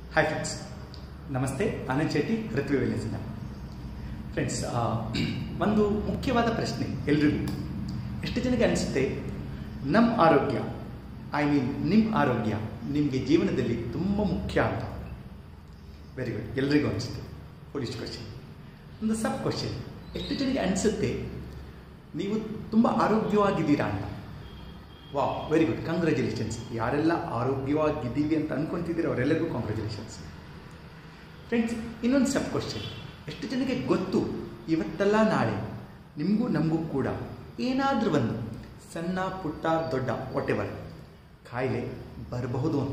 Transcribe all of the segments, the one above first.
hi friends ನಮಸ್ತೆ ಆನಂದ್ ಶೆಟ್ಟಿ ಋತ್ವಿ ವೆಲ್ನೆಸ್ಸಿಂದ friends ಒಂದು ಮುಖ್ಯವಾದ ಪ್ರಶ್ನೆ ಎಲ್ರಿಗೂ ಎಷ್ಟು ಜನಕ್ಕೆ ಅನಿಸುತ್ತೆ ನಮ್ಮ ಆರೋಗ್ಯ ಐ ಮೀನ್ ನಿಮ್ಮ ಆರೋಗ್ಯ ನಿಮಗೆ ಜೀವನದಲ್ಲಿ ತುಂಬ ಮುಖ್ಯ ಅಂತ ವೆರಿ ಗುಡ್ ಎಲ್ರಿಗೂ ಅನಿಸುತ್ತೆ ಪೊಲೀಸ್ ಕ್ವಶನ್ ಒಂದು ಸಬ್ ಕ್ವಶನ್ ಎಷ್ಟು ಜನಕ್ಕೆ ಅನಿಸುತ್ತೆ ನೀವು ತುಂಬ ಆರೋಗ್ಯವಾಗಿದ್ದೀರಾ ಅಂತ ವಾ ವೆರಿ ಗುಡ್ ಕಂಗ್ರ್ಯಾಚುಲೇಷನ್ಸ್ ಯಾರೆಲ್ಲ ಆರೋಗ್ಯವಾಗಿದ್ದೀವಿ ಅಂತ ಅಂದ್ಕೊತಿದ್ದೀರೋ ಅವರೆಲ್ಲರಿಗೂ ಕಾಂಗ್ರ್ಯಾಚುಲೇಷನ್ಸ್ ಫ್ರೆಂಡ್ಸ್ ಇನ್ನೊಂದು ಸಬ್ ಕ್ವಶನ್ ಎಷ್ಟು ಜನಕ್ಕೆ ಗೊತ್ತು ಇವತ್ತೆಲ್ಲ ನಾಳೆ ನಿಮಗೂ ನಮಗೂ ಕೂಡ ಏನಾದರೂ ಒಂದು ಸಣ್ಣ ಪುಟ್ಟ ದೊಡ್ಡ ವಾಟೆವರ್ ಕಾಯಿಲೆ ಬರಬಹುದು ಅಂತ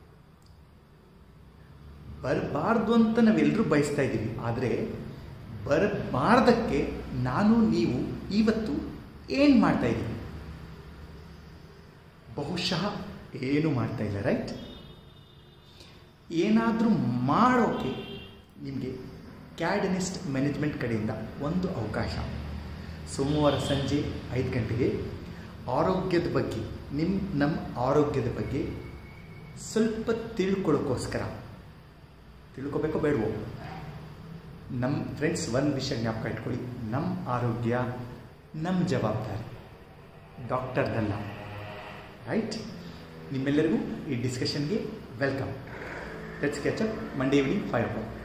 ಬರಬಾರ್ದು ಅಂತ ನಾವೆಲ್ಲರೂ ಬಯಸ್ತಾ ಇದ್ದೀವಿ ಆದರೆ ಬರಬಾರ್ದಕ್ಕೆ ನಾನು ನೀವು ಇವತ್ತು ಏನು ಮಾಡ್ತಾ ಇದ್ದೀವಿ ಬಹುಶಃ ಏನು ಮಾಡ್ತಾ ಇಲ್ಲ ರೈಟ್ ಏನಾದರೂ ಮಾಡೋಕ್ಕೆ ನಿಮಗೆ ಕ್ಯಾಡನಿಸ್ಟ್ ಮ್ಯಾನೇಜ್ಮೆಂಟ್ ಕಡೆಯಿಂದ ಒಂದು ಅವಕಾಶ ಸೋಮವಾರ ಸಂಜೆ ಐದು ಗಂಟೆಗೆ ಆರೋಗ್ಯದ ಬಗ್ಗೆ ನಿಮ್ಮ ನಮ್ಮ ಆರೋಗ್ಯದ ಬಗ್ಗೆ ಸ್ವಲ್ಪ ತಿಳ್ಕೊಳ್ಳೋಕ್ಕೋಸ್ಕರ ತಿಳ್ಕೊಬೇಕೋ ಬೇಡವೋ ನಮ್ಮ ಫ್ರೆಂಡ್ಸ್ ಒಂದು ವಿಷಯ ಜ್ಞಾಪಕ ಇಟ್ಕೊಳ್ಳಿ ನಮ್ಮ ಆರೋಗ್ಯ ನಮ್ಮ ಜವಾಬ್ದಾರಿ ಡಾಕ್ಟರ್ದಲ್ಲ ರೈಟ್ ನಿಮ್ಮೆಲ್ಲರಿಗೂ ಈ ಡಿಸ್ಕಷನ್ಗೆ welcome let's catch up Monday evening five O clock